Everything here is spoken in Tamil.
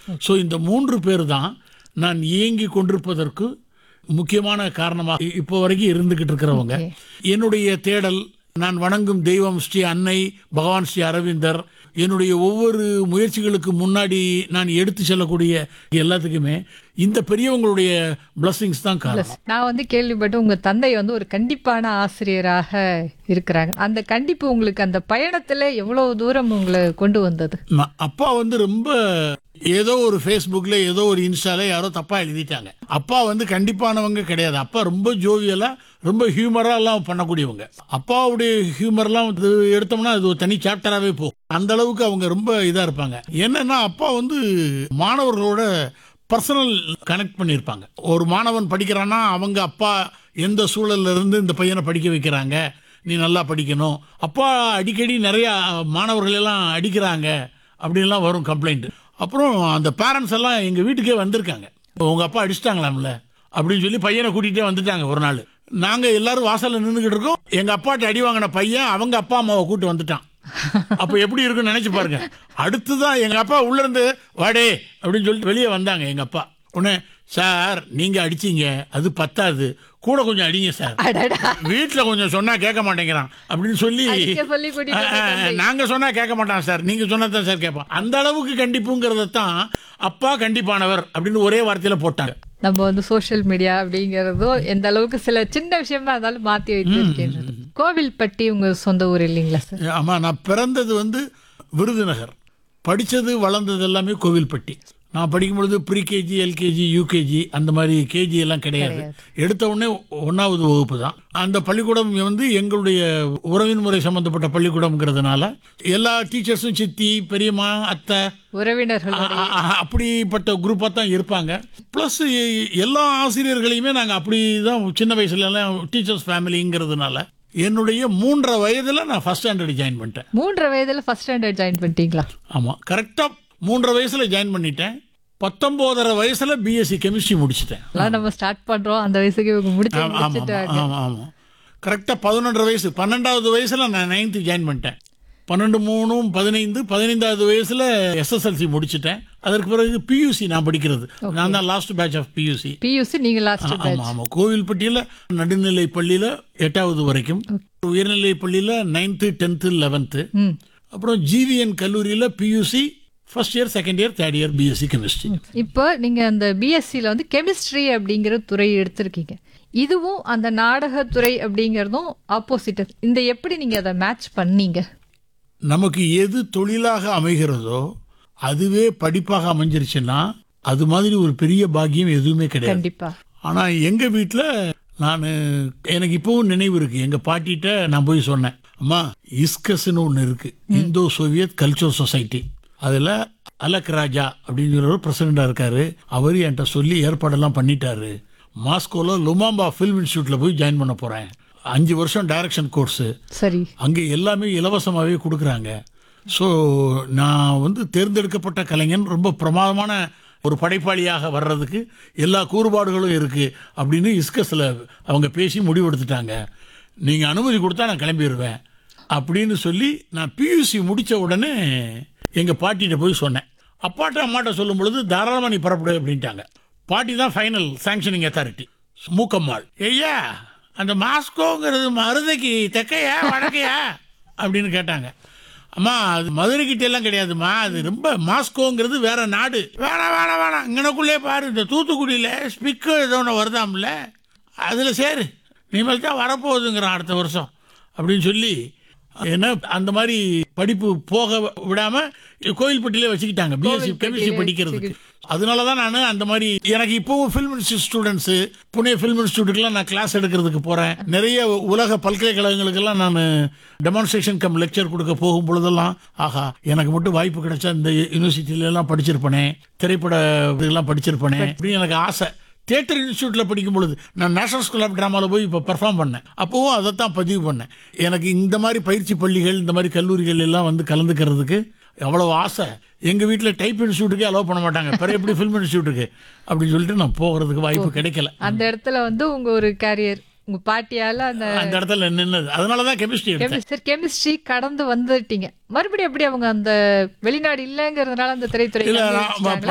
ஸோ இந்த மூன்று பேர் தான் நான் இயங்கி கொண்டிருப்பதற்கு முக்கியமான காரணமாக இப்போ வரைக்கும் இருந்துகிட்டு இருக்கிறவங்க என்னுடைய தேடல் நான் வணங்கும் தெய்வம் ஸ்ரீ அன்னை பகவான் ஸ்ரீ அரவிந்தர் என்னுடைய ஒவ்வொரு முயற்சிகளுக்கு முன்னாடி நான் எடுத்து செல்லக்கூடிய எல்லாத்துக்குமே இந்த பெரியவங்களுடைய பிளஸ்ஸிங்ஸ் தான் காரணம் நான் வந்து கேள்விப்பட்டு உங்க தந்தை வந்து ஒரு கண்டிப்பான ஆசிரியராக இருக்கிறாங்க அந்த கண்டிப்பு உங்களுக்கு அந்த பயணத்துல எவ்வளவு தூரம் உங்களை கொண்டு வந்தது நான் அப்பா வந்து ரொம்ப ஏதோ ஒரு ஃபேஸ்புக்கில் ஏதோ ஒரு இன்ஸ்டால யாரோ தப்பா எழுதிட்டாங்க அப்பா வந்து கண்டிப்பானவங்க கிடையாது அப்பா ரொம்ப ஜோவியலா ரொம்ப ஹியூமரா எல்லாம் பண்ணக்கூடியவங்க அப்பாவுடைய ஹியூமர்லாம் வந்து எடுத்தோம்னா அது ஒரு தனி சாப்டராகவே போகும் அந்த அளவுக்கு அவங்க ரொம்ப இதா இருப்பாங்க என்னன்னா அப்பா வந்து மாணவர்களோட பர்சனல் கனெக்ட் பண்ணியிருப்பாங்க ஒரு மாணவன் படிக்கிறான்னா அவங்க அப்பா எந்த சூழல்ல இருந்து இந்த பையனை படிக்க வைக்கிறாங்க நீ நல்லா படிக்கணும் அப்பா அடிக்கடி நிறைய மாணவர்கள் எல்லாம் அடிக்கிறாங்க அப்படின்லாம் வரும் கம்ப்ளைண்ட் அப்புறம் அந்த பேரண்ட்ஸ் எல்லாம் எங்க வீட்டுக்கே வந்திருக்காங்க உங்க அப்பா அடிச்சிட்டாங்களாம்ல அப்படின்னு சொல்லி பையனை கூட்டிகிட்டே வந்துட்டாங்க ஒரு நாள் நாங்க எல்லாரும் வாசல்ல நின்றுகிட்டு இருக்கோம் எங்க அப்பாட்ட அடி வாங்கின பையன் அவங்க அப்பா அம்மாவை கூட்டு வந்துட்டான் அப்ப எப்படி இருக்குன்னு நினைச்சு பாருங்க அடுத்துதான் எங்க அப்பா உள்ள இருந்து வாடே அப்படின்னு சொல்லிட்டு வெளியே வந்தாங்க எங்க அப்பா உடனே சார் நீங்க அடிச்சீங்க அது பத்தாது கூட கொஞ்சம் அடிங்க சார் அடடா வீட்டுல கொஞ்சம் சொன்னா கேட்க மாட்டேங்கிறான் அப்படின்னு சொல்லி அடிக்க சொல்லி கூட்டிட்டு ஆ, ஆ, நாங்க சொன்னா கேட்க மாட்டான் சார் நீங்க சொன்னதான் சார் கேட்பான் அந்த அளவுக்கு கண்டிப்புங்கிறத தான் அப்பா கண்டிப்பானவர் அப்படின்னு ஒரே வார்த்தையில போட்டாங்க நம்ம வந்து சோஷியல் மீடியா அப்படிங்கறதும் எந்த அளவுக்கு சில சின்ன விஷயமா இருந்தாலும் மாத்தி வைத்திருக்கின்றது கோவில்பட்டி உங்க சொந்த ஊர் இல்லைங்களா சார் ஆமா நான் பிறந்தது வந்து விருதுநகர் படிச்சது வளர்ந்தது எல்லாமே கோவில்பட்டி நான் படிக்கும் பொழுது ப்ரீகேஜி எல்கேஜி யூகேஜி அந்த மாதிரி கேஜி எல்லாம் கிடையாது எடுத்த உடனே ஒன்றாவது வகுப்பு தான் அந்த பள்ளிக்கூடம் வந்து எங்களுடைய உறவின் முறை சம்பந்தப்பட்ட பள்ளிக்கூடம்ங்கிறதுனால எல்லா டீச்சர்ஸும் சித்தி பெரியம்மா அத்தை உறவினர்கள் அ- அ- அ- அப்படிப்பட்ட குரூப்பாக தான் இருப்பாங்க ப்ளஸ் எல்லா ஆசிரியர்களையுமே நாங்கள் அப்படி தான் சின்ன வயசுல எல்லாம் டீச்சர்ஸ் ஃபேமிலிங்கிறதுனால என்னுடைய மூன்றரை வயதில் நான் ஃபர்ஸ்ட் ஸ்டாண்டர்ட் ஜாயின் பண்ணிட்டேன் மூன்றரை வயதுல ஃபர்ஸ்ட் ஸ்டாண்டர்ட் ஜாயின் பண்ணிட்டீங்களா ஆமாம் கரெக்டாக மூன்றரை வயசில் ஜாயின் பண்ணிட்டேன் பத்தொம்போதரை வயசில் பிஎஸ்சி கெமிஸ்ட்ரி முடிச்சிட்டேன் அதான் நம்ம ஸ்டார்ட் பண்றோம் அந்த வயசுக்கு இவங்க முடிச்சு ஆமாம் ஆமாம் முடிச்சுட்டாங்க ஆமாம் ஆமாம் கரெக்டாக பதினொன்றரை வயசு பன்னெண்டாவது வயசில் நான் நைன்த்து ஜாயின் பண்ணிட்டேன் பன்னெண்டு மூணும் பதினைந்து பதினைந்தாவது வயசில் எஸ்எஸ்எல்சி முடிச்சிட்டேன் அதற்கு பிறகு பியூசி நான் படிக்கிறது நான் தான் last batch of PUC PUC நீங்க லாஸ்ட் ஆமாம் ஆமாம் கோவில்பட்டியில் நடுநிலை பள்ளியில் எட்டாவது வரைக்கும் உயர்நிலை பள்ளியில் நைன்த்து டென்த்து லெவன்த்து ம் அப்புறம் ஜிவிஎன் கல்லூரியில் PUC first year second year third year BSc chemistry இப்போ நீங்க அந்த பிஎஸ்சியில் வந்து கெமிஸ்ட்ரி அப்படிங்கிற துறை எடுத்திருக்கீங்க இதுவும் அந்த நாடகத்துறை அப்படிங்கிறதும் ஆப்போசிட் இந்த எப்படி நீங்க அதை மேட்ச் பண்ணீங்க நமக்கு எது தொழிலாக அமைகிறதோ அதுவே படிப்பாக அமைஞ்சிருச்சுன்னா அது மாதிரி ஒரு பெரிய பாக்கியம் எதுவுமே கிடையாது கண்டிப்பா ஆனா எங்க வீட்டில் நான் எனக்கு இப்பவும் நினைவு இருக்கு எங்க பாட்டிகிட்ட நான் போய் சொன்னேன் அம்மா இஸ்கஸ்னு ஒன்று இருக்கு இந்தோ சோவியத் கல்ச்சர் சொசைட்டி அதுல அலக் ராஜா அப்படிங்கிற ஒரு பிரசிடண்டா இருக்காரு அவர் என்கிட்ட சொல்லி ஏற்பாடெல்லாம் பண்ணிட்டாரு மாஸ்கோல லுமாம்பா ஃபில்ம் இன்ஸ்டியூட்ல போய் ஜாயின் பண்ண போறேன் அஞ்சு வருஷம் டைரக்ஷன் கோர்ஸு சரி அங்கே எல்லாமே இலவசமாகவே கொடுக்குறாங்க ஸோ நான் வந்து தேர்ந்தெடுக்கப்பட்ட கலைஞன் ரொம்ப பிரமாதமான ஒரு படைப்பாளியாக வர்றதுக்கு எல்லா கூறுபாடுகளும் இருக்கு அப்படின்னு இஸ்கஸில் அவங்க பேசி முடிவெடுத்துட்டாங்க நீங்கள் அனுமதி கொடுத்தா நான் கிளம்பிடுவேன் அப்படின்னு சொல்லி நான் பியூசி முடித்த உடனே எங்கள் பாட்டிகிட்ட போய் சொன்னேன் அப்பாட்ட அம்மாட்ட சொல்லும் பொழுது தாராளமாக நீ புறப்படு அப்படின்ட்டாங்க பாட்டி தான் ஃபைனல் சாங்ஷனிங் அத்தாரிட்டி மூக்கம்மாள் ஐயா அந்த மாஸ்கோங்கிறது மருதைக்கு தெக்கையா வடக்கையா அப்படின்னு கேட்டாங்க அம்மா அது மதுரை கிட்ட எல்லாம் கிடையாதும்மா அது ரொம்ப மாஸ்கோங்கிறது வேற நாடு வேணாம் வேணாம் வேணாம் இங்கனக்குள்ளே பாரு இந்த தூத்துக்குடியில் ஸ்பிக்கு ஏதோ ஒன்று வருதாம்ல அதில் சேரு இனிமேல் தான் வரப்போகுதுங்கிறான் அடுத்த வருஷம் அப்படின்னு சொல்லி என்ன அந்த மாதிரி படிப்பு போக விடாம கோயில்பட்டியிலே வச்சுக்கிட்டாங்க பிஎஸ்சி கெமிஸ்ட்ரி படிக்கிறதுக்கு அதனால தான் நான் அந்த மாதிரி எனக்கு இப்போவும் film institute students Pune film இன்ஸ்டியூட்டுக்கெல்லாம் நான் கிளாஸ் எடுக்கிறதுக்கு போகிறேன் நிறைய உலக பல்கலைக்கழகங்களுக்கெல்லாம் நான் டெமான்ஸ்ட்ரேஷன் கம் லெக்சர் கொடுக்க போகும் பொழுதெல்லாம் ஆஹா எனக்கு மட்டும் வாய்ப்பு கிடைச்சா இந்த யூனிவர்சிட்டில எல்லாம் படிச்சிருப்பேனே திரைப்பட இதெல்லாம் படிச்சிருப்பேனே அப்படின்னு எனக்கு ஆசை தியேட்டர் இன்ஸ்டியூட்டில் படிக்கும் பொழுது நான் நேஷனல் ஸ்கூல் ஆஃப் ட்ராமாவில் போய் இப்போ பெர்ஃபார்ம் பண்ணேன் அப்போவும் அதை தான் பதிவு பண்ணேன் எனக்கு இந்த மாதிரி பயிற்சி பள்ளிகள் இந்த மாதிரி கல்லூரிகள் எல்லாம் வந்து கலந்துக்கிறதுக்கு எவ்வளோ ஆசை எங்கள் வீட்டில் டைப் இன்ஸ்டியூட்டுக்கே அலோவ் பண்ண மாட்டாங்க பிறகு எப்படி ஃபில்ம் இன்ஸ்டியூட்டுக்கு அப்படின்னு சொல்லிட்டு நான் போகிறதுக்கு வாய்ப்பு கிடைக்கல அந்த இடத்துல வந்து உங்க ஒரு கேரியர் உங்க பாட்டியால அந்த அந்த இடத்துல நின்னது அதனால தான் கெமிஸ்ட்ரி எடுத்தேன் கெமிஸ்ட்ரி கெமிஸ்ட்ரி கடந்து வந்துட்டீங்க மறுபடியும் எப்படி அவங்க அந்த வெளிநாடு இல்லைங்கிறதுனால அந்த திரைத்துறை இல்ல, நான்